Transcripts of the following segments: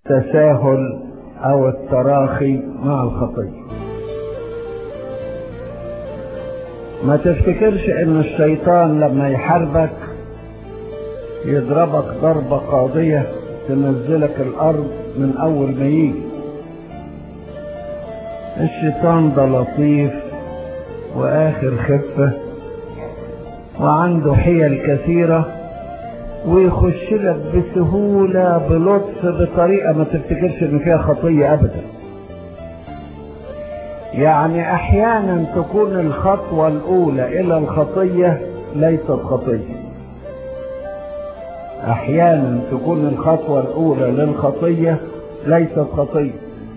التساهل او التراخي مع الخطيه ما تفتكرش ان الشيطان لما يحاربك يضربك ضربة قاضية تنزلك الارض من اول ما يجي الشيطان ده لطيف واخر خفة وعنده حيل كثيرة ويخش لك بسهولة بلطف بطريقة ما تفتكرش ان فيها خطية ابدا يعني احيانا تكون الخطوة الاولى الى الخطية ليست خطية احيانا تكون الخطوة الاولى للخطية ليست خطية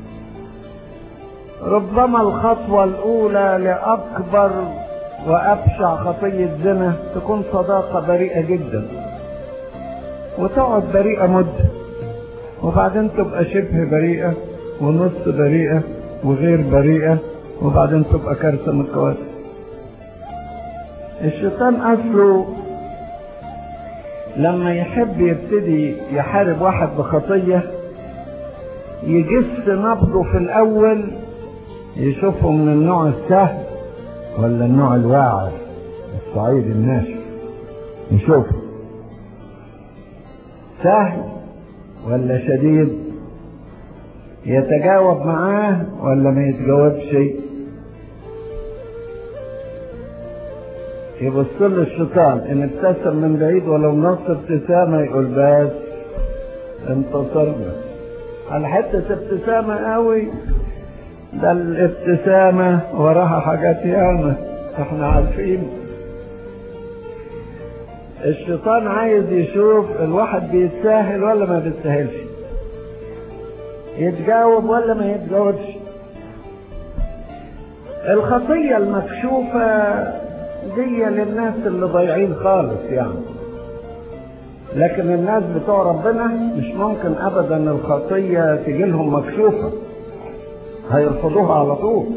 ربما الخطوة الاولى لاكبر وابشع خطية زنا تكون صداقة بريئة جدا وتقعد بريئة مدة وبعدين تبقى شبه بريئة ونص بريئة وغير بريئة وبعدين تبقى كارثة من الكوارث الشيطان أصله لما يحب يبتدي يحارب واحد بخطية يجس نبضه في الأول يشوفه من النوع السهل ولا النوع الواعر الصعيد الناشف يشوفه سهل ولا شديد يتجاوب معاه ولا ما يتجاوبش يبص له الشيطان ان ابتسم من بعيد ولو نص ابتسامه يقول بس انتصرنا على حته ابتسامه قوي ده الابتسامه وراها حاجات ياما احنا عارفين الشيطان عايز يشوف الواحد بيتساهل ولا ما بيتساهلش يتجاوب ولا ما يتجاوبش الخطية المكشوفة دي للناس اللي ضايعين خالص يعني لكن الناس بتوع ربنا مش ممكن ابدا الخطية تجي لهم مكشوفة هيرفضوها على طول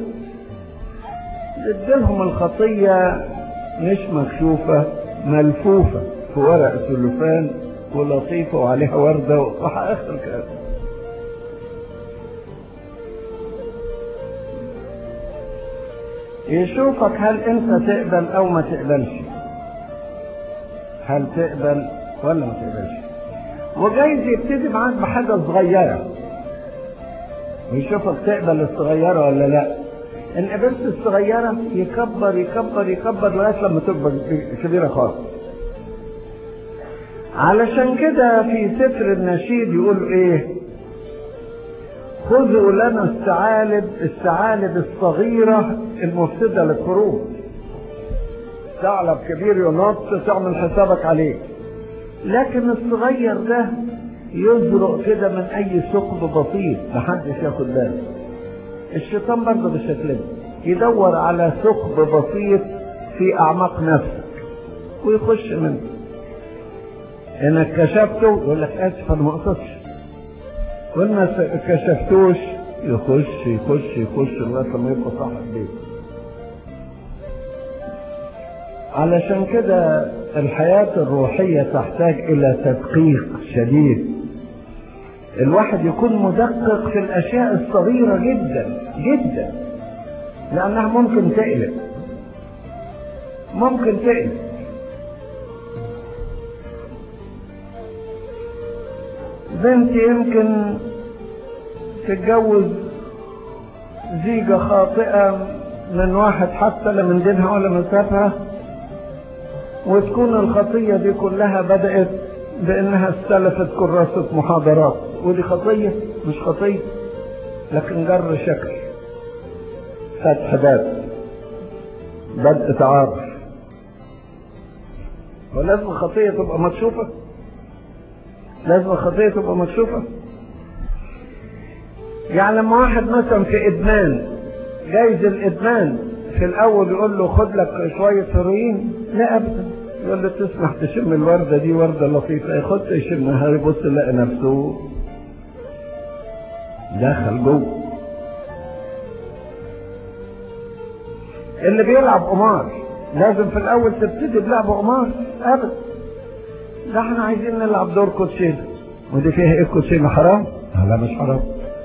تديلهم الخطية مش مكشوفة ملفوفة في ورق سلوفان ولطيفة وعليها وردة وآخر كلام يشوفك هل انت تقبل او ما تقبلش هل تقبل ولا ما تقبلش وجايز يبتدي معاك بحاجة صغيرة ويشوفك تقبل الصغيرة ولا لا ان قبلت الصغيرة يكبر يكبر يكبر لغاية لما تكبر كبيرة خالص علشان كده في سفر النشيد يقول ايه خذوا لنا الثعالب الثعالب الصغيرة المفسدة للقرون ثعلب كبير ينط تعمل حسابك عليه لكن الصغير ده يزرق كده من اي ثقب بسيط محدش ياخد باله الشيطان برضه بالشكل ده يدور على ثقب بسيط في اعماق نفسك ويخش منه انك كشفته يقول لك اسف انا ما اقصدش وإن ما كشفتوش يخش يخش يخش لغايه لما يبقى صاحب بيت علشان كده الحياة الروحية تحتاج إلى تدقيق شديد الواحد يكون مدقق في الأشياء الصغيرة جدا جدا لأنها ممكن تقلب ممكن تقلب بنت يمكن تتجوز زيجة خاطئة من واحد حتى لا من دينها ولا من سابها وتكون الخطية دي كلها بدأت بأنها استلفت كراسة محاضرات ودي خطية مش خطية لكن جر شكل فتح باب بدء تعارف ولازم الخطية تبقى مكشوفة لازم الخطية تبقى مكشوفة يعني لما واحد مثلا في إدمان جايز الإدمان في الأول يقول له خد لك شوية هيروين لا أبدا يقول له تسمح تشم الوردة دي وردة لطيفة ياخد يشمها يبص يلاقي نفسه دخل جوه اللي بيلعب قمار لازم في الأول تبتدي بلعب قمار أبدا ده احنا عايزين نلعب دور كوتشينة ودي فيها ايه كوتشينة حرام؟ لا مش حرام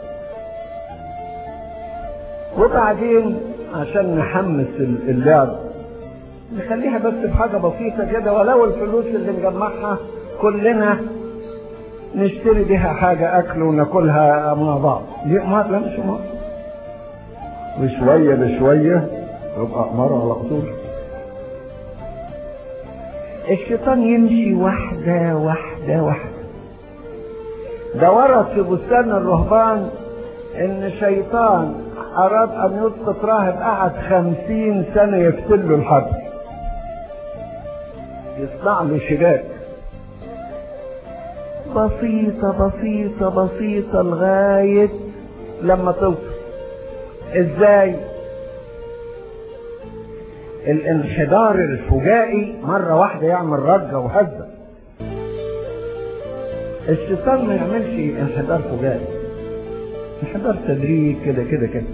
وبعدين عشان نحمس اللعب نخليها بس بحاجة بسيطة كده ولو الفلوس اللي نجمعها كلنا نشتري بها حاجة أكل وناكلها مع بعض دي أمار لا مش أمار وشوية بشوية يبقى أمار على طول الشيطان يمشي واحدة واحدة واحدة ده ورد في بستان الرهبان ان شيطان اراد ان يسقط راهب قعد خمسين سنة يفتل له الحبل يصنع له شباك بسيطة بسيطة بسيطة لغاية لما توصل ازاي الانحدار الفجائي مرة واحدة يعمل رجة وهزة الشيطان ما يعملش انحدار فجائي انحدار تدريج كده كده كده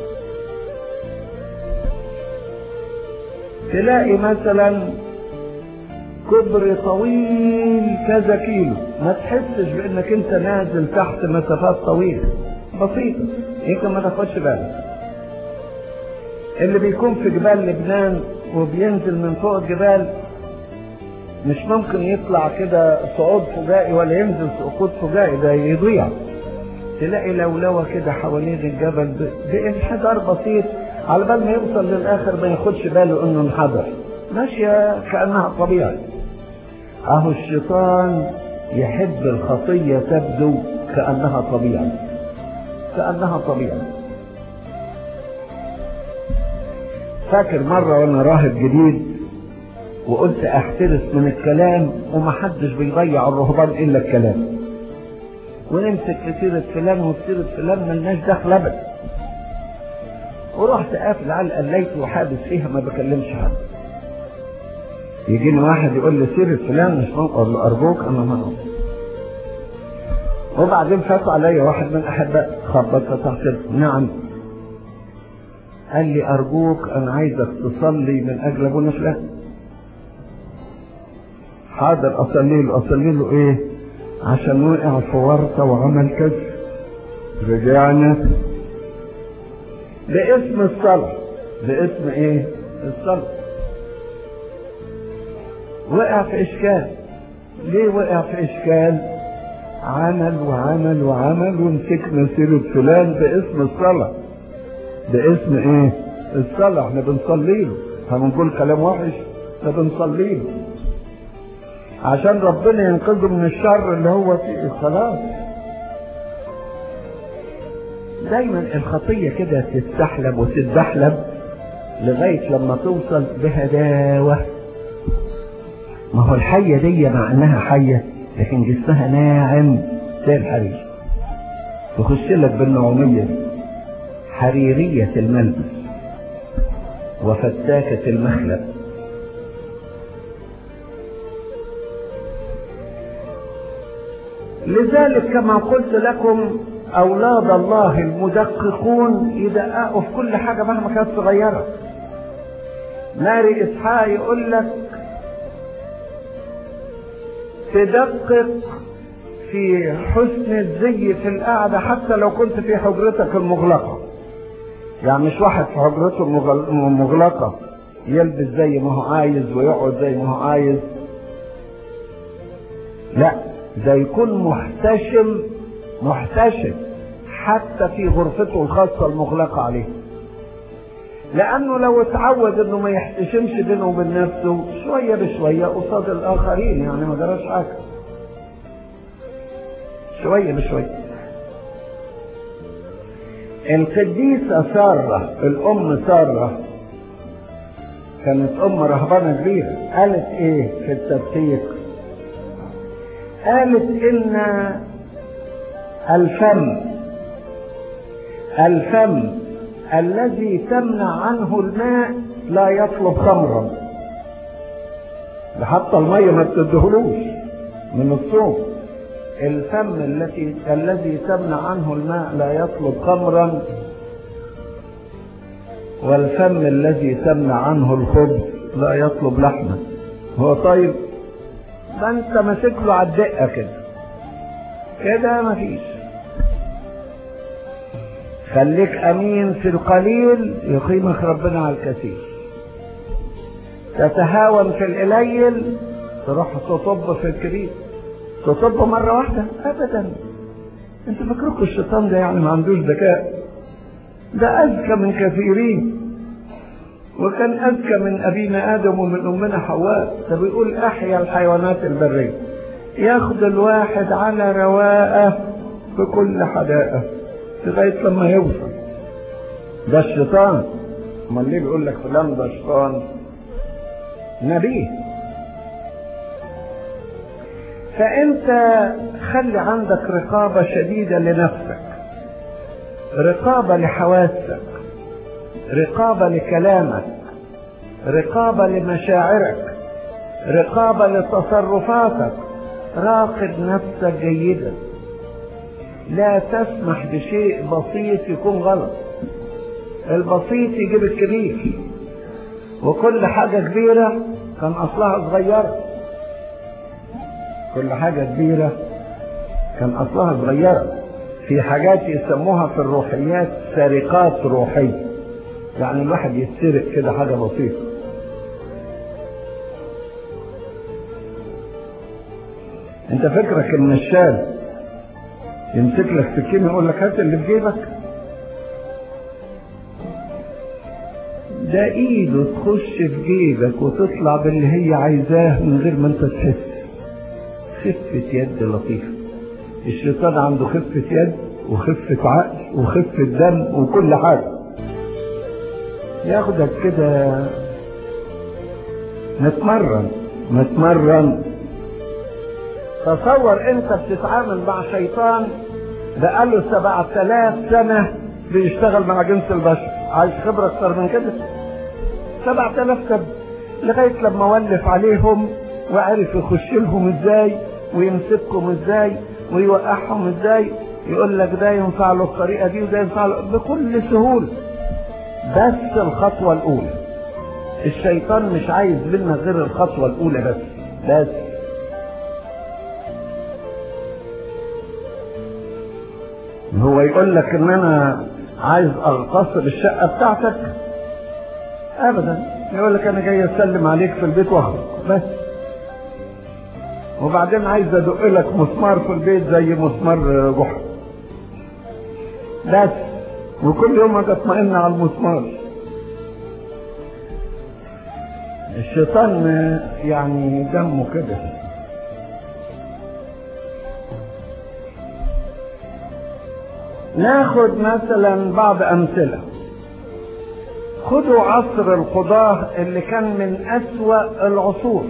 تلاقي مثلا كبر طويل كذا كيلو ما تحسش بانك انت نازل تحت مسافات طويلة بسيطة يمكن ما تاخدش بالك اللي بيكون في جبال لبنان وبينزل من فوق الجبال مش ممكن يطلع كده صعود فجائي ولا ينزل سقوط فجائي ده يضيع تلاقي لولوة كده حوالين الجبل بانحدار بسيط على بال ما يوصل للاخر ما ياخدش باله انه انحدر ماشية كأنها طبيعي اهو الشيطان يحب الخطية تبدو كأنها طبيعي كأنها طبيعي فاكر مرة وانا راهب جديد وقلت احترس من الكلام ومحدش بيضيع الرهبان الا الكلام ونمسك في سيرة فلان وسيرة فلان ملناش دخل ابدا ورحت قافل على قليت وحابس فيها ما بكلمش حد يجيني واحد يقول لي سيرة فلان مش ممكن اقول له ارجوك انا ما أقول. وبعدين فات عليا واحد من احباء خبط فتحت له نعم قال لي ارجوك انا عايزك تصلي من اجل ابونا فلان حاضر اصلي له اصلي له ايه عشان وقع في ورطه وعمل كذا رجعنا باسم الصلاة باسم ايه الصلاة وقع في اشكال ليه وقع في اشكال عمل وعمل وعمل ومسكنا سيرة فلان باسم الصلاة باسم ايه الصلاة احنا بنصلي له هنقول كلام وحش احنا بنصلي له عشان ربنا ينقذه من الشر اللي هو فيه خلاص دايما الخطية كده تتسحلب وتتدحلب لغاية لما توصل بهداوة ما هو الحية دي مع انها حية لكن جسمها ناعم زي الحرير تخش لك بالنعومية دي حريرية الملبس وفتاكة المخلب لذلك كما قلت لكم أولاد الله المدققون يدققوا في كل حاجة مهما كانت صغيرة ماري إسحاق يقول لك تدقق في حسن الزي في القعدة حتى لو كنت في حجرتك المغلقة يعني مش واحد في حجرته المغلقة يلبس زي ما هو عايز ويقعد زي ما هو عايز لا ده يكون محتشم محتشم حتى في غرفته الخاصة المغلقة عليه لأنه لو اتعود إنه ما يحتشمش بينه وبين نفسه شوية بشوية قصاد الآخرين يعني ما جراش حاجة شوية بشوية القديسة سارة الأم سارة كانت أم رهبانة كبيرة قالت إيه في التدقيق قالت إن الفم الفم الذي تمنع عنه الماء لا يطلب خمرا ده حتى المية ما بتدهلوش من الصوم الفم التي الذي تمنع عنه الماء لا يطلب خمرا والفم الذي تمنع عنه الخبز لا يطلب لحما هو طيب ده انت ماسك له على الدقه كده كده مفيش خليك امين في القليل يقيمك ربنا على الكثير تتهاون في القليل تروح تطب في الكبير تطب مرة واحدة ابدا انت فاكركم الشيطان ده يعني ما عندوش ذكاء ده اذكى من كثيرين وكان اذكى من ابينا ادم ومن امنا حواء ده بيقول احيا الحيوانات البريه ياخد الواحد على رواقه بكل حدائق لغايه لما يوصل ده الشيطان امال ليه بيقول لك فلان ده شيطان نبيه فانت خلي عندك رقابه شديده لنفسك رقابه لحواسك رقابه لكلامك رقابه لمشاعرك رقابه لتصرفاتك راقب نفسك جيدا لا تسمح بشيء بسيط يكون غلط البسيط يجيب الكبير وكل حاجة كبيرة كان أصلها صغيرة كل حاجة كبيرة كان أصلها صغيرة في حاجات يسموها في الروحيات سرقات روحية يعني الواحد يسرق كده حاجة بسيطة انت فكرك ان الشاب يمسك لك سكين يقول لك هات اللي في جيبك ده ايده تخش في جيبك وتطلع باللي هي عايزاه من غير ما انت تحس خفة يد لطيفة الشيطان عنده خفة يد وخفة عقل وخفة دم وكل حاجة ياخدك كده نتمرن نتمرن تصور انت بتتعامل مع شيطان بقاله سبعة آلاف سنة بيشتغل مع جنس البشر عايز خبرة أكتر من كده سبعة آلاف سنة لغاية لما ولف عليهم وعرف يخش لهم ازاي ويمسكهم ازاي ويوقعهم ازاي يقول لك ده ينفع له الطريقة دي وده ينفع له بكل سهولة بس الخطوة الأولى الشيطان مش عايز منا غير الخطوة الأولى بس بس هو يقول لك ان انا عايز اغتصب الشقة بتاعتك ابدا يقول لك انا جاي اسلم عليك في البيت واخرج بس وبعدين عايز ادق لك مسمار في البيت زي مسمار جحر بس وكل يوم اجي اطمئن على المسمار الشيطان يعني دمه كده ناخد مثلا بعض امثله خدوا عصر القضاه اللي كان من اسوا العصور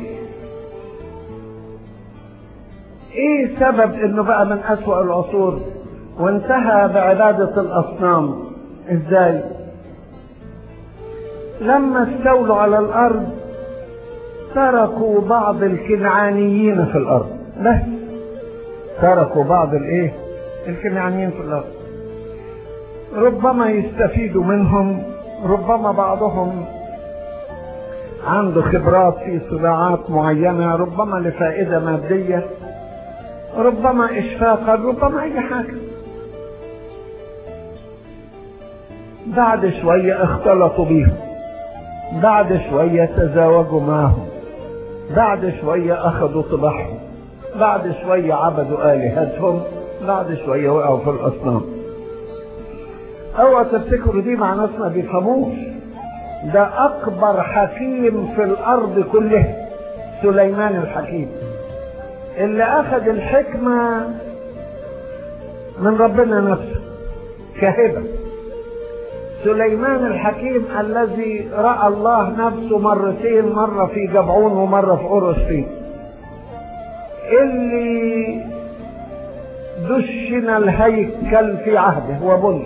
ايه سبب انه بقى من اسوا العصور وانتهى بعباده الاصنام ازاي لما استولوا على الارض تركوا بعض الكنعانيين في الارض بس تركوا بعض الايه الكنعانيين في الارض ربما يستفيدوا منهم ربما بعضهم عنده خبرات في صناعات معينة ربما لفائدة مادية ربما إشفاقا ربما أي حاجة بعد شوية اختلطوا بيهم بعد شوية تزاوجوا معهم بعد شوية أخذوا طباعهم بعد شوية عبدوا آلهتهم بعد شوية وقعوا في الأصنام اوعى تفتكروا دي مع ناس ما بيفهموش ده اكبر حكيم في الارض كلها سليمان الحكيم اللي اخذ الحكمة من ربنا نفسه كهبة سليمان الحكيم الذي رأى الله نفسه مرتين مرة في جبعون ومرة في أورشليم اللي دشن الهيكل في عهده وبني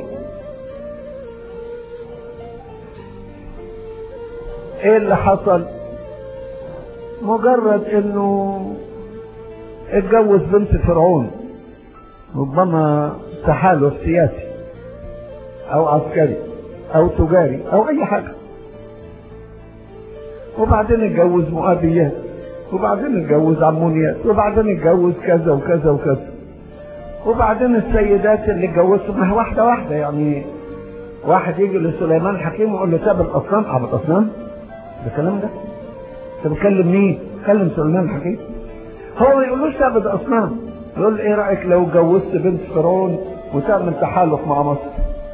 ايه اللي حصل مجرد انه اتجوز بنت فرعون ربما تحالف سياسي او عسكري او تجاري او اي حاجة وبعدين اتجوز مؤابيات وبعدين اتجوز عمونيات وبعدين اتجوز كذا وكذا وكذا وبعدين السيدات اللي اتجوزوا ما واحدة واحدة يعني واحد يجي لسليمان حكيم ويقول له ساب الاصنام عبد اصنام ده كلام ده انت بتكلم مين؟ بتكلم سليمان حكيم هو ما يقولوش ساب الاصنام يقول ايه رايك لو جوزت بنت فرعون وتعمل تحالف مع مصر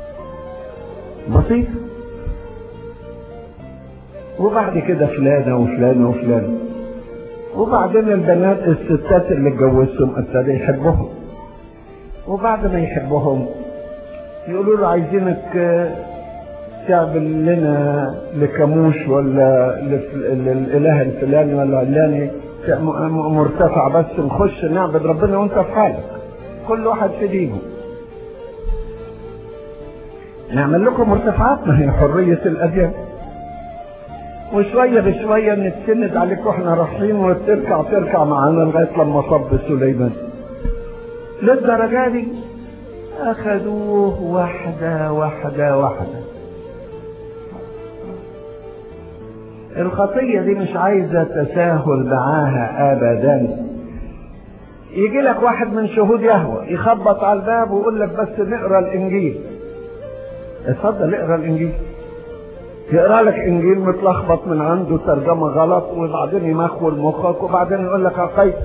بسيط وبعد كده فلانة وفلانة وفلانة وبعدين البنات الستات اللي اتجوزتهم ابتدى يحبهم وبعد ما يحبهم يقولوا له عايزينك تعمل لنا لكاموش ولا للاله الفلاني ولا علاني مرتفع بس نخش نعبد ربنا وانت في حالك كل واحد في دينه نعمل لكم مرتفعات ما هي حرية الأديان وشوية بشوية نتسند عليك واحنا رايحين وتركع تركع معانا لغاية لما صب سليمان للدرجة دي أخذوه واحدة واحدة واحدة الخطية دي مش عايزة تساهل معاها أبدا يجي لك واحد من شهود يهوى يخبط على الباب ويقول لك بس نقرا الإنجيل اتفضل اقرا الإنجيل يقرا لك إنجيل متلخبط من عنده ترجمة غلط وبعدين يمخول مخك وبعدين يقول لك عقيد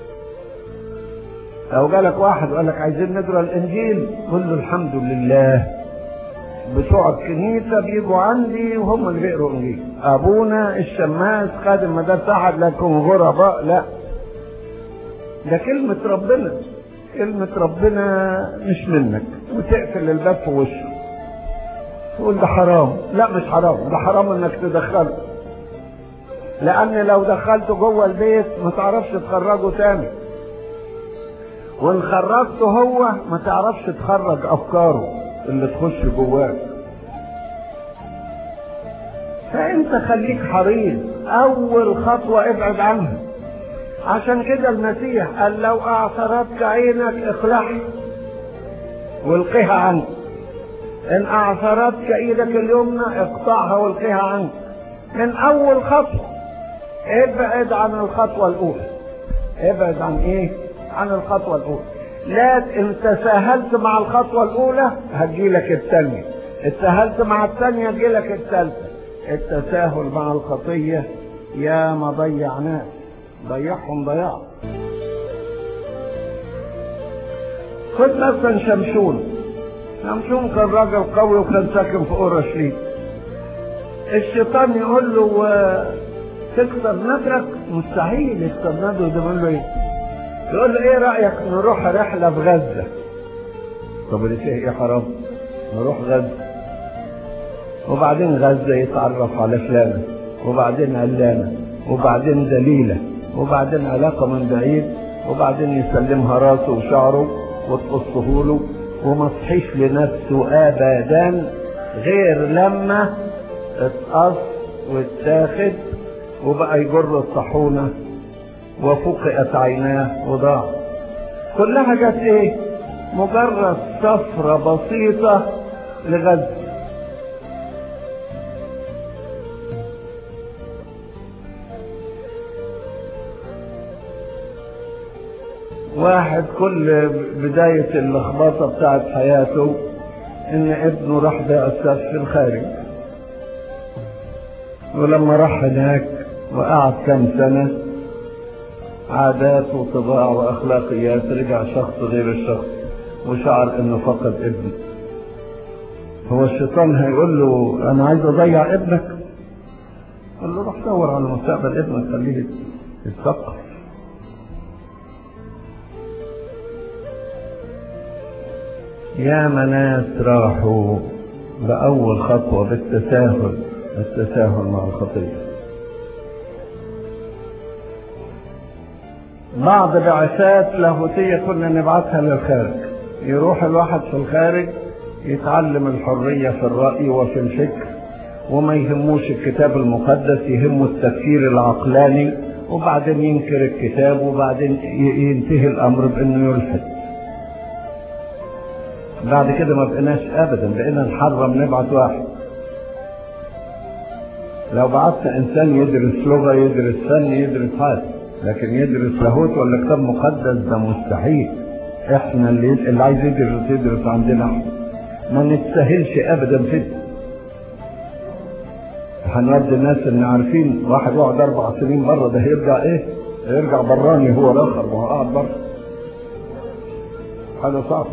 لو جالك واحد وقال لك عايزين نقرا الانجيل قول له الحمد لله بتوع الكنيسه بيجوا عندي وهم اللي بيقروا انجيل ابونا الشماس خادم مدرسه احد لكم غرباء لا ده كلمة ربنا كلمة ربنا مش منك وتقفل الباب في وشه تقول ده حرام لا مش حرام ده حرام انك تدخله لان لو دخلته جوه البيت ما تعرفش تخرجه تاني وان خرجته هو ما تعرفش تخرج افكاره اللي تخش جواك فانت خليك حريص اول خطوة ابعد عنها عشان كده المسيح قال لو اعثرتك عينك اخلعها والقها عنك ان اعثرتك ايدك اليمنى اقطعها والقها عنك من اول خطوة ابعد عن الخطوة الاولى ابعد عن ايه عن الخطوة الأولى لا إن تساهلت مع الخطوة الأولى هتجيلك الثانية اتساهلت مع الثانية هتجيلك الثالثة التساهل مع الخطية يا ما ضيع ناس ضيعهم ضياع خد مثلا شمشون شمشون كان راجل قوي وكان ساكن في اورشليم الشيطان يقول له تكسر نذرك مستحيل يكسر نذره ده بيقول له ايه يقول له ايه رايك نروح رحله في غزه طب اللي فيها ايه حرام نروح غزه وبعدين غزه يتعرف على فلانه وبعدين علانه وبعدين دليله وبعدين علاقه من بعيد وبعدين يسلمها راسه وشعره وتقصه له وما صحيش لنفسه ابدا غير لما اتقص واتاخد وبقى يجر الطاحونه وفقئت عيناه وضاع كلها جت ايه مجرد سفرة بسيطة لغزة واحد كل بداية اللخبطة بتاعت حياته ان ابنه راح بأساس في الخارج ولما راح هناك وقعد كم سنة عادات وطباع واخلاقيات رجع شخص غير الشخص وشعر انه فقد ابنه هو الشيطان هيقول له انا عايز اضيع ابنك قال له روح دور على مستقبل ابنك خليه يتثقف يا ناس راحوا بأول خطوة بالتساهل التساهل مع الخطيئة بعض بعثات لاهوتية كنا نبعثها للخارج يروح الواحد في الخارج يتعلم الحرية في الرأي وفي الفكر وما يهموش الكتاب المقدس يهمه التفكير العقلاني وبعدين ينكر الكتاب وبعدين ينتهي الأمر بأنه يلحد بعد كده ما بقيناش أبدا بقينا نحرم نبعت واحد لو بعتنا إنسان يدرس لغة يدرس فن يدرس حاجة لكن يدرس لاهوت ولا كتاب مقدس ده مستحيل احنا اللي اللي عايز يدرس يدرس عندنا احنا ما نتسهلش ابدا فيه هنودي الناس اللي عارفين واحد يقعد اربع سنين بره ده هيرجع ايه؟ هيرجع براني هو الاخر ما هو قاعد بره حاجه صعبه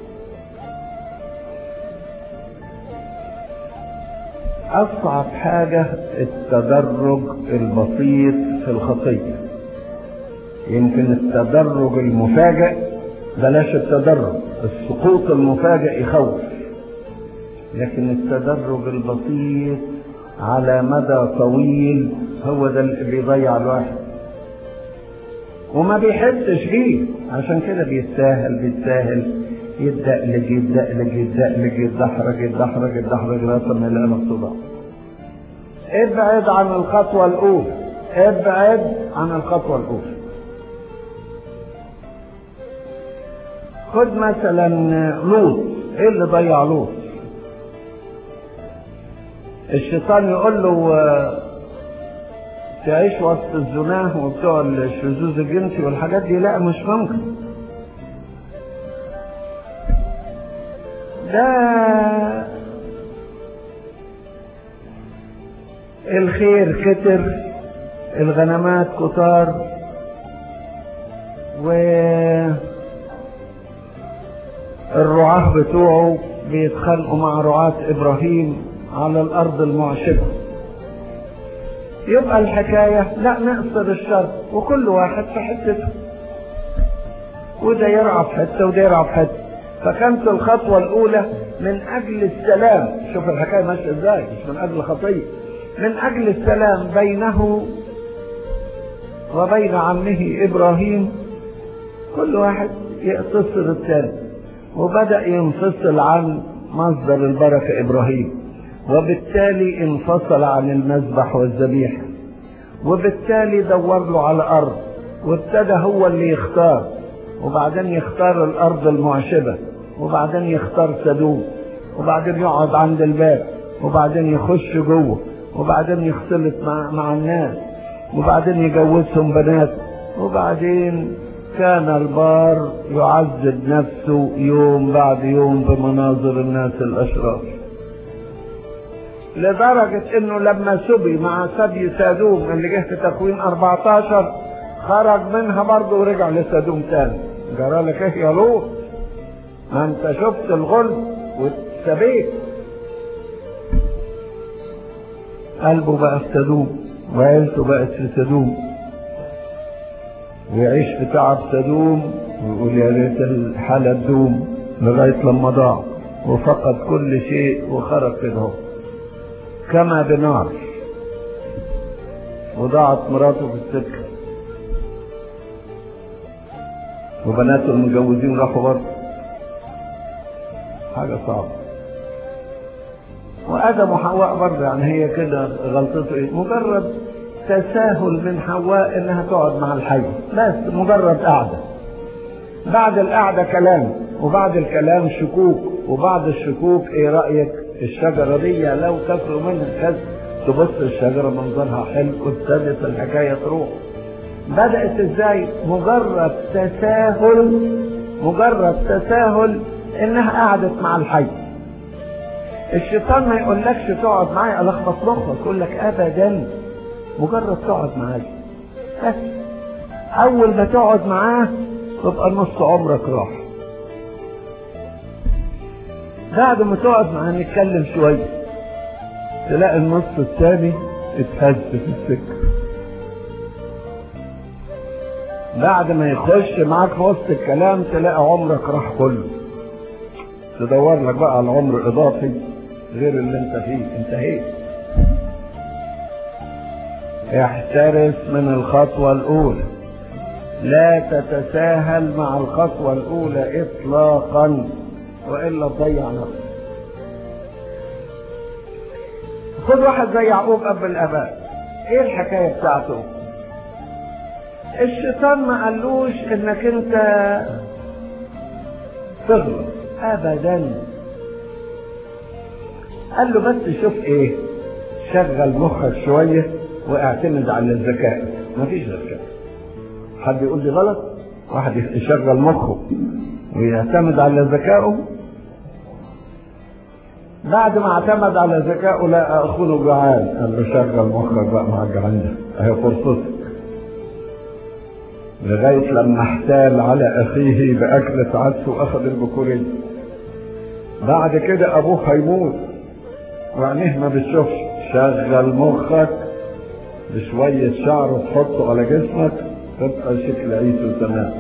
اصعب حاجه التدرج البسيط في الخطيه يمكن التدرج المفاجئ بلاش التدرج السقوط المفاجئ يخوف لكن التدرج البسيط على مدى طويل هو ده اللي بيضيع الواحد وما بيحسش بيه عشان كده بيتساهل بيتساهل يتدقلج يتدقلج يتدقلج يتدحرج يتدحرج يتدحرج لغايه ما يلاقي نفسه ضاع ابعد عن الخطوه الاولى ابعد عن الخطوه الاولى خد مثلا لوط ايه اللي ضيع لوط الشيطان يقول له تعيش وسط الزناه وبتوع الشذوذ الجنسي والحاجات دي لا مش ممكن ده الخير كتر الغنمات كتار و الرعاة بتوعه بيتخانقوا مع رعاة إبراهيم على الأرض المعشبة يبقى الحكاية لا نقصر الشر وكل واحد في حتته وده يرعى في حتة وده يرعى في حتة فكانت الخطوة الأولى من أجل السلام شوف الحكاية ماشية إزاي مش من أجل خطية من أجل السلام بينه وبين عمه إبراهيم كل واحد يقتصر الثاني وبدأ ينفصل عن مصدر البركة إبراهيم وبالتالي انفصل عن المذبح والذبيحة وبالتالي دور له على أرض وابتدى هو اللي يختار وبعدين يختار الأرض المعشبة وبعدين يختار سدوم وبعدين يقعد عند الباب وبعدين يخش جوه وبعدين يختلط مع, مع الناس وبعدين يجوزهم بنات وبعدين كان البار يعذب نفسه يوم بعد يوم بمناظر الناس الأشرار لدرجة انه لما سبي مع سبي سادوم اللي جه في تكوين 14 خرج منها برضه ورجع لسادوم تاني جرى لك ايه يا لوط ما انت شفت الغل واتسبيت قلبه بقى في سادوم وعيلته بقت في سادوم ويعيش في تعب سدوم ويقول يا ريت الحالة تدوم لغاية لما ضاع وفقد كل شيء وخرج كده كما بنار وضاعت مراته في السكة وبناته المتجوزين راحوا برضه حاجة صعبة وآدم وحواء برضه يعني هي كده غلطته ايه مجرد تساهل من حواء انها تقعد مع الحي بس مجرد قعده بعد القعده كلام وبعد الكلام شكوك وبعد الشكوك ايه رايك الشجره دي لو كفروا منها كذا تبص الشجره منظرها حلو وابتدت الحكايه تروح بدات ازاي مجرد تساهل مجرد تساهل انها قعدت مع الحي الشيطان ما يقولكش تقعد معايا الخبط مخك يقول لك ابدا مجرد تقعد معاه بس اول ما تقعد معاه تبقى نص عمرك راح بعد ما تقعد معاه نتكلم شويه تلاقي النص الثاني اتهز في السكه بعد ما يخش معاك في وسط الكلام تلاقي عمرك راح كله تدور لك بقى على عمر اضافي غير اللي انت فيه انتهيت احترس من الخطوة الأولى لا تتساهل مع الخطوة الأولى إطلاقا وإلا تضيع نفسك خد واحد زي يعقوب أب الآباء إيه الحكاية بتاعته؟ الشيطان ما قالوش إنك أنت تغلط أبدا قال له بس شوف إيه شغل مخك شويه واعتمد على الذكاء مفيش ذكاء حد يقول لي غلط واحد يشغل مخه ويعتمد على ذكائه بعد ما اعتمد على ذكائه لقى اخوه جعان قال له شغل مخك بقى مع الجعان ده اهي فرصتك لغاية لما احتال على أخيه بأكلة عدس وأخذ البكورية بعد كده أبوه هيموت وعينيه ما بتشوفش شغل مخك بشوية شعر تحطه على جسمك تبقى شكل عيسو تمام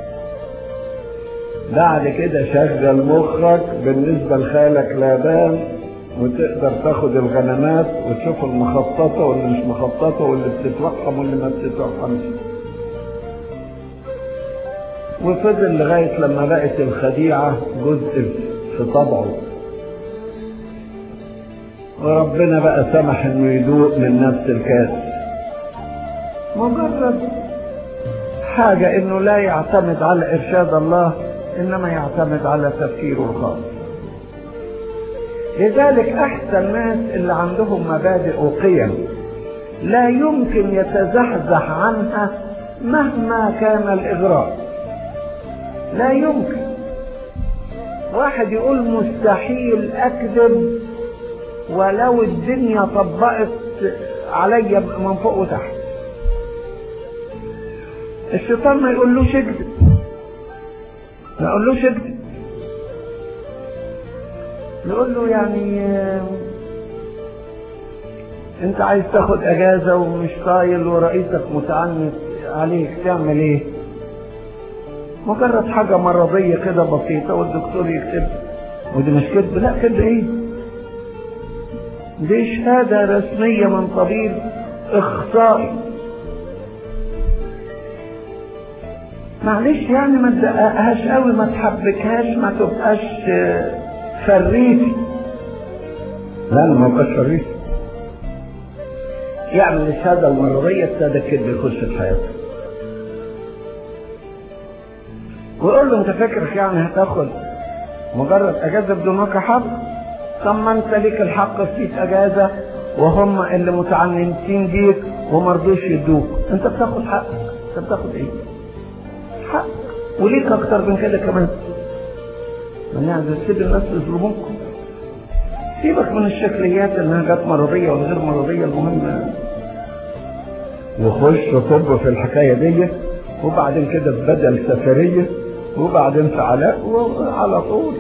بعد كده شغل مخك بالنسبة لخالك لابان وتقدر تاخد الغنمات وتشوف المخططة واللي مش مخططة واللي بتتوحم واللي ما بتتوحمش وفضل لغاية لما بقت الخديعة جزء في طبعه وربنا بقى سمح انه يدوق من نفس الكاس مجرد حاجة انه لا يعتمد على ارشاد الله انما يعتمد على تفكيره الخاص لذلك احسن ناس اللي عندهم مبادئ وقيم لا يمكن يتزحزح عنها مهما كان الاغراء لا يمكن واحد يقول مستحيل اكذب ولو الدنيا طبقت عليا من فوق وتحت الشيطان ما يقولوش اكذب ما يقولوش اكذب يقول له يعني انت عايز تاخد اجازة ومش طايل ورئيسك متعنت عليك تعمل ايه مجرد حاجة مرضية كده بسيطة والدكتور يكتب ودي مش كذب لا كذب ايه دي شهادة رسمية من طبيب اخصائي معلش يعني ما تدققهاش قوي ما تحبكهاش ما تبقاش فريسي لا انا ما بقاش فريسي يعمل الشهادة المرضية ابتدى الكذب يخش في حياته ويقول له انت فاكرك يعني هتاخد مجرد اجازه بدون وجه حق طب ما انت ليك الحق في اجازه وهم اللي متعنتين بيك وما رضوش يدوك انت بتاخد حقك انت بتاخد ايه؟ حق وليك اكتر من كده كمان من يعني سيب الناس يظلموكم سيبك من الشكليات انها جت مرضيه ولا غير مرضيه المهم وخش طب في الحكايه دي وبعدين كده بدل سفريه وبعدين فعلاء وعلى طول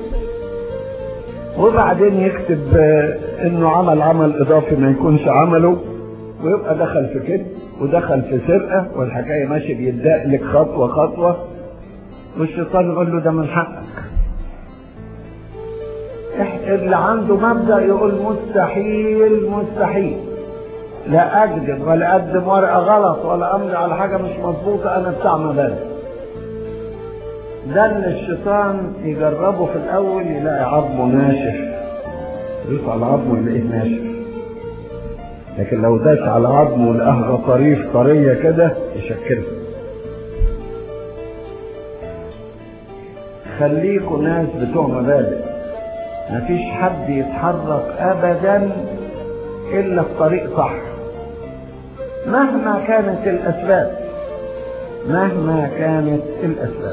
وبعدين يكتب انه عمل عمل اضافي ما يكونش عمله ويبقى دخل في كده ودخل في سرقه والحكايه ماشي بيدق خطوه خطوه والشيطان يقول له ده من حقك اللي عنده مبدا يقول مستحيل مستحيل لا اكذب ولا اقدم ورقه غلط ولا امضي على حاجه مش مظبوطه انا بتاع مبادئ ده اللي الشيطان يجربه في الاول يلاقي عظمه ناشف يدوس على عظمه يلاقيه ناشف لكن لو داس على عظمه ولقاها غطاريف طريه كده يشكلها خليكوا ناس بتوع مبادئ مفيش حد يتحرك ابدا الا في طريق صح مهما كانت الاسباب مهما كانت الاسباب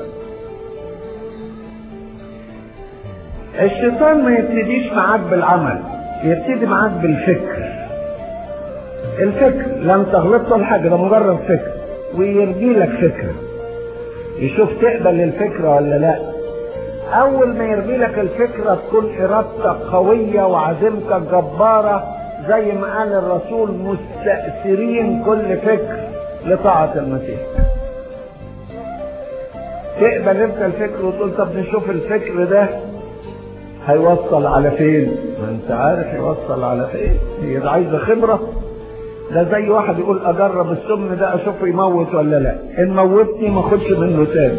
الشيطان ما يبتديش معاك بالعمل يبتدي معاك بالفكر الفكر لا انت غلطت ولا حاجه ده مجرد فكر ويرجي لك فكره يشوف تقبل الفكره ولا لا اول ما يرجي لك الفكره تكون ارادتك قويه وعزيمتك جباره زي ما قال الرسول مستأثرين كل فكر لطاعة المسيح تقبل انت الفكر وتقول طب نشوف الفكر ده هيوصل على فين ما انت عارف يوصل على فين هي ده عايزه خبره ده زي واحد يقول اجرب السم ده اشوفه يموت ولا لا ان موتني ما اخدش منه تاني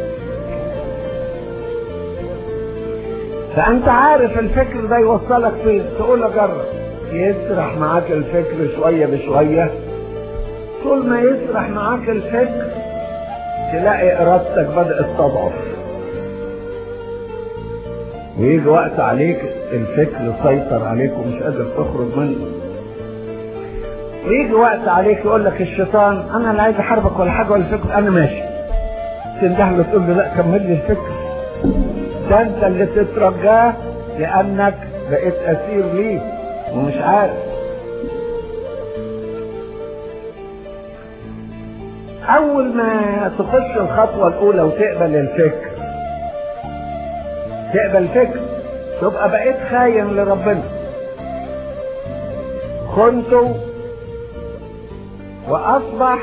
فانت عارف الفكر ده يوصلك فين تقول اجرب يسرح معاك الفكر شويه بشويه طول ما يسرح معاك الفكر تلاقي ارادتك بدات تضعف ويجي وقت عليك الفكر سيطر عليك ومش قادر تخرج منه ويجي وقت عليك يقول لك الشيطان انا لا عايز احاربك ولا حاجه ولا فكر انا ماشي تنده له تقول له لا كمل لي الفكر ده انت اللي تترجاه لانك بقيت اسير ليه ومش عارف اول ما تخش الخطوة الاولى وتقبل الفكر تقبل فكر تبقى بقيت خاين لربنا خنته واصبح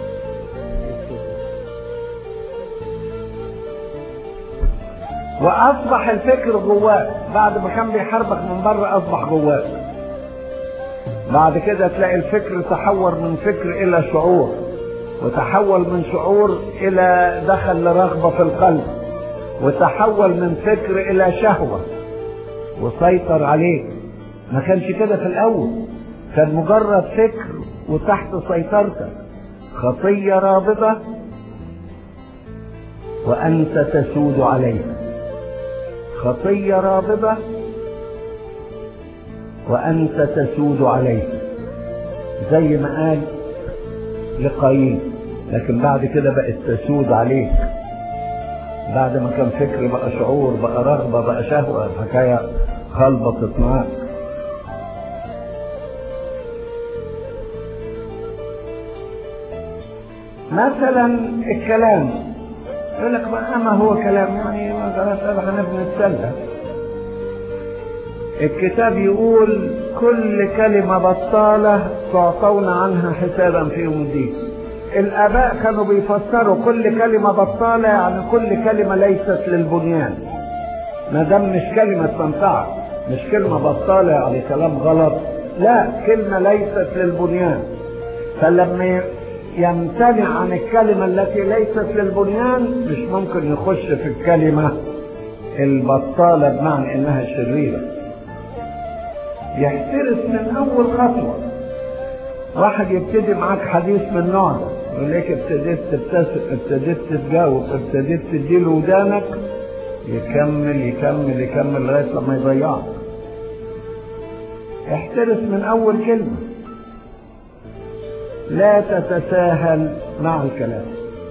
واصبح الفكر جواك بعد ما كان بيحاربك من بره اصبح جواك بعد كده تلاقي الفكر تحول من فكر الى شعور وتحول من شعور الى دخل لرغبه في القلب وتحول من فكر الى شهوه وسيطر عليك ما كانش كده في الاول كان مجرد فكر وتحت سيطرتك خطيه رابضه وانت تسود عليها خطيه رابضه وانت تسود عليها زي ما قال لقايين لكن بعد كده بقت تسود عليك بعد ما كان فكر بقى شعور بقى رغبه بقى شهوه الحكايه خلبطت معاك مثلا الكلام يقول لك ما هو كلام يعني ما احنا بنتسلى الكتاب يقول كل كلمة بطالة تعطون عنها حسابا في يوم الدين الآباء كانوا بيفسروا كل كلمة بطالة يعني كل كلمة ليست للبنيان ما دام مش كلمة تنفعك مش كلمة بطالة يعني كلام غلط لا كلمة ليست للبنيان فلما يمتنع عن الكلمة التي ليست للبنيان مش ممكن يخش في الكلمة البطالة بمعنى انها شريرة يحترس من اول خطوة واحد يبتدي معاك حديث من النوع ده يقول لك ابتديت تبتسم ابتديت تتجاوب ابتديت تديله ودانك يكمل يكمل يكمل لغاية لما يضيعك احترس من اول كلمة لا تتساهل مع الكلام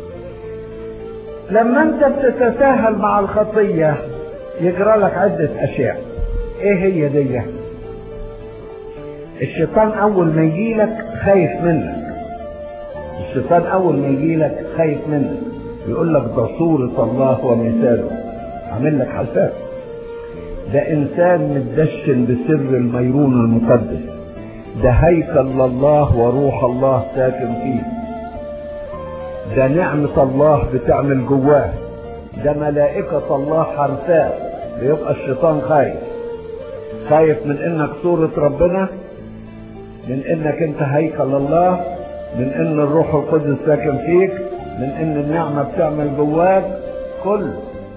لما انت بتتساهل مع الخطية يجرى لك عدة اشياء ايه هي دي الشيطان اول ما يجي لك خايف منك الشيطان اول ما يجي لك خايف منك يقول لك ده صورة الله ومثاله عامل لك حساب ده انسان متدشن بسر الميرون المقدس ده هيكل لله وروح الله ساكن فيه ده نعمة الله بتعمل جواه ده ملائكة الله حرساه بيبقى الشيطان خايف خايف من انك صورة ربنا من انك انت هيكل الله من ان الروح القدس ساكن فيك من ان النعمة بتعمل جواك كله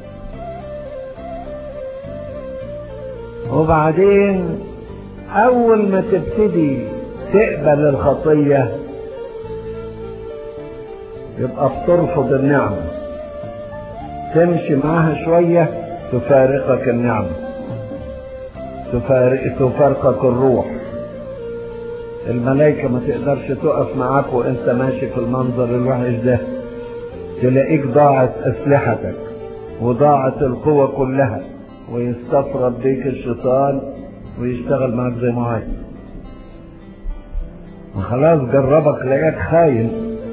وبعدين اول ما تبتدي تقبل الخطية يبقى بترفض النعمة تمشي معاها شوية تفارقك النعمة تفارق تفارقك الروح الملائكة ما تقدرش تقف معاك وانت ماشي في المنظر الوحش ده تلاقيك ضاعت اسلحتك وضاعت القوة كلها ويستفرد بيك الشيطان ويشتغل معاك زي ما عايز خلاص جربك لقاك خاين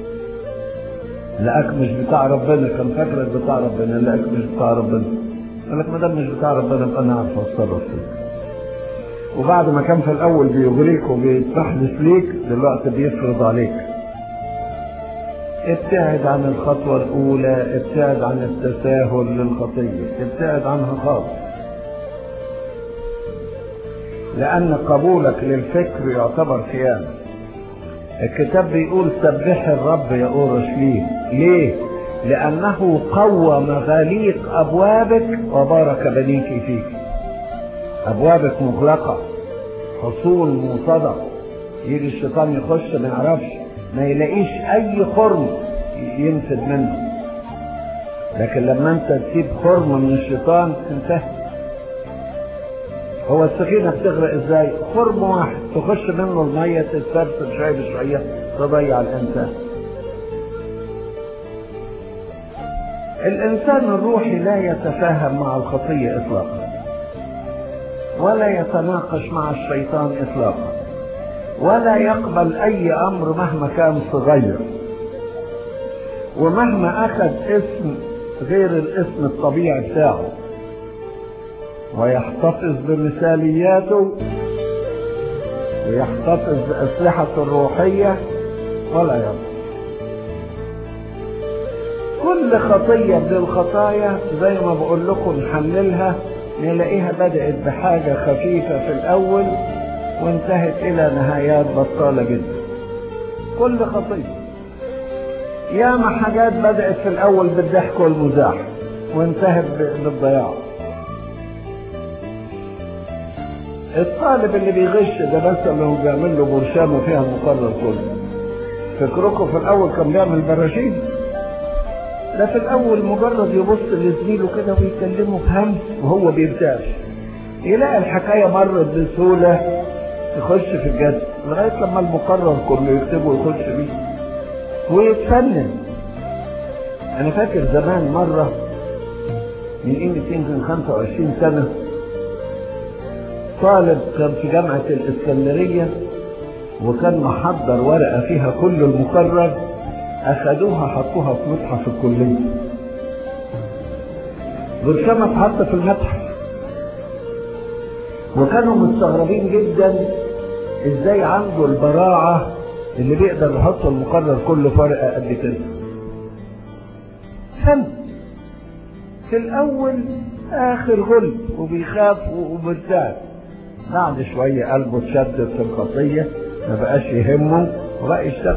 لقاك مش بتاع ربنا كان فاكرك بتاع ربنا لقاك مش بتاع ربنا قال لك ما دام مش بتاع ربنا يبقى انا عارف اتصرف فيك وبعد ما كان في الاول بيغريك وبيتحدث ليك دلوقتي بيفرض عليك ابتعد عن الخطوة الأولى ابتعد عن التساهل للخطية ابتعد عنها خالص لأن قبولك للفكر يعتبر خيانة الكتاب بيقول سبح الرب يا أورشليم ليه؟ لأنه قوى مغاليق أبوابك وبارك بنيك فيك أبوابك مغلقة حصول موصدة يجي الشيطان يخش ما يعرفش ما يلاقيش أي خرم ينفد منه لكن لما أنت تسيب خرم من الشيطان انتهى هو السفينة بتغرق ازاي؟ خرم واحد تخش منه المية تتسرسب شوية بشوية تضيع الإنسان. الإنسان الروحي لا يتفاهم مع الخطية إطلاقا. ولا يتناقش مع الشيطان اطلاقا ولا يقبل اي امر مهما كان صغير ومهما اخذ اسم غير الاسم الطبيعي بتاعه ويحتفظ بمثالياته ويحتفظ بأسلحته الروحية ولا يضر كل خطية من الخطايا زي ما بقول لكم نحللها نلاقيها بدأت بحاجة خفيفة في الأول وانتهت إلى نهايات بطالة جدا كل خطية ياما حاجات بدأت في الأول بالضحك والمزاح وانتهت بالضياع الطالب اللي بيغش ده بس اللي هو بيعمل له برشامه فيها المقرر كله فكركم في الاول كان بيعمل براشيد ده في الاول مجرد يبص لزميله كده ويكلمه بهمس وهو بيرتاح يلاقي الحكايه مرت بسهوله يخش في الجد لغايه لما المقرر كله يكتبه ويخش بيه ويتفنن انا فاكر زمان مره من قيمه يمكن 25 سنه طالب كان في جامعة الإسكندرية وكان محضر ورقة فيها كل المقرر أخدوها حطوها في متحف الكلية برشامة اتحط في المتحف وكانوا مستغربين جدا ازاي عنده البراعة اللي بيقدر يحط المقرر كله في ورقة قد كده فن في الأول آخر غل وبيخاف وبيرتعب بعد شوية قلبه اتشدد في الخطية ما بقاش يهمه وبقى يشتغل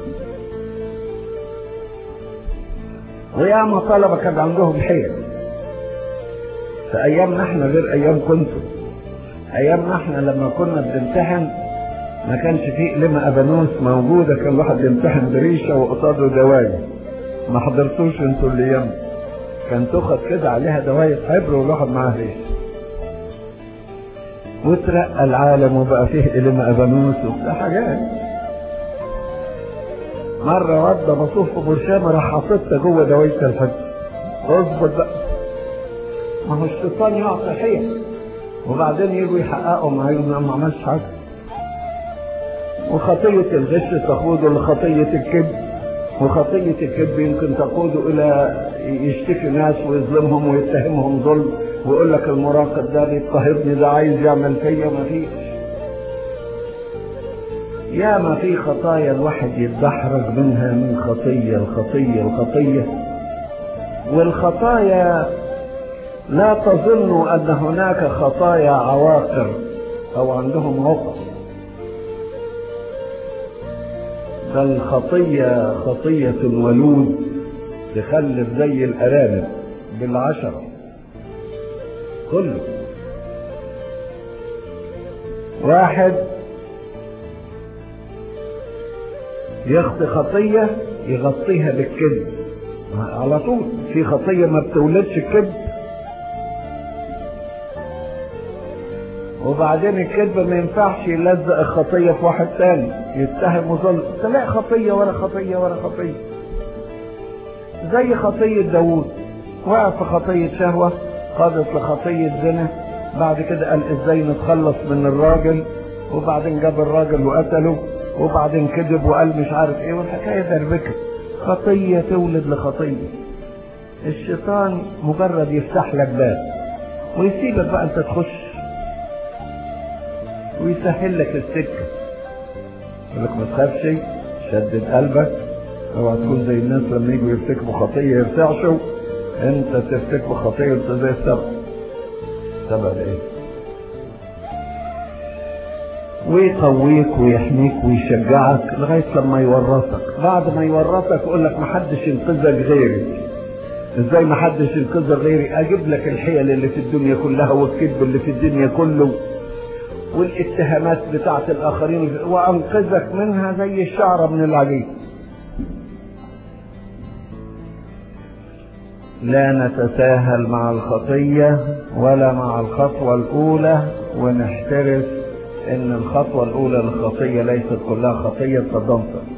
وياما طلبة كان عندهم حيل في أيامنا احنا غير أيام كنتم أيامنا احنا لما كنا بنمتحن ما كانش فيه لما أبانوس موجودة كان الواحد بيمتحن بريشة وقصاده دواية ما حضرتوش انتوا الأيام كان تاخد كده عليها دواية حبر والواحد معاه ريشة وترقى العالم وبقى فيه إلما أبانوس وبتاع حاجات مرة واد مصوف في برشامة راح حاططها جوه دواية الفجر اظبط بقى ما هو الشيطان يعطي حيل وبعدين يجوا يحققوا معاه ما عملش حاجة وخطية الغش تقود لخطية الكذب وخطية الكذب يمكن تقود إلى يشتكي ناس ويظلمهم ويتهمهم ظلم ويقول لك المراقب ده بيضطهدني ده عايز يعمل فيا ما فيش يا ما في خطايا الواحد يتدحرج منها من خطية الخطية الخطية والخطايا لا تظنوا أن هناك خطايا عواقر أو عندهم عقد بل خطية خطية الولود تخلف زي الأرانب بالعشرة كله واحد يخطي خطية يغطيها بالكذب على طول في خطية ما بتولدش الكذب وبعدين الكذب ما ينفعش يلزق الخطية في واحد تاني يتهم وظلم تلاقي خطية ورا خطية ورا خطية زي خطية داوود وقع في خطية شهوة قادت لخطية زنا بعد كده قال ازاي نتخلص من الراجل وبعدين جاب الراجل وقتله وبعدين كذب وقال مش عارف ايه والحكاية دربكة خطية تولد لخطية الشيطان مجرد يفتح لك باب ويسيبك بقى انت تخش ويسهل لك السكة يقول لك ما تخافش شدد قلبك اوعى تكون زي الناس لما يجوا يرتكبوا خطية يرتعشوا انت ترتكب خطية انت زي السبع سبع ايه ويقويك ويحميك ويشجعك لغاية لما يورطك بعد ما يورطك يقول لك محدش ينقذك غيري ازاي محدش ينقذك غيري اجيب لك الحيل اللي في الدنيا كلها والكذب اللي في الدنيا كله والاتهامات بتاعت الاخرين وانقذك منها زي الشعرة من العجيب لا نتساهل مع الخطية ولا مع الخطوة الأولى ونحترس إن الخطوة الأولى للخطية ليست كلها خطية تضمن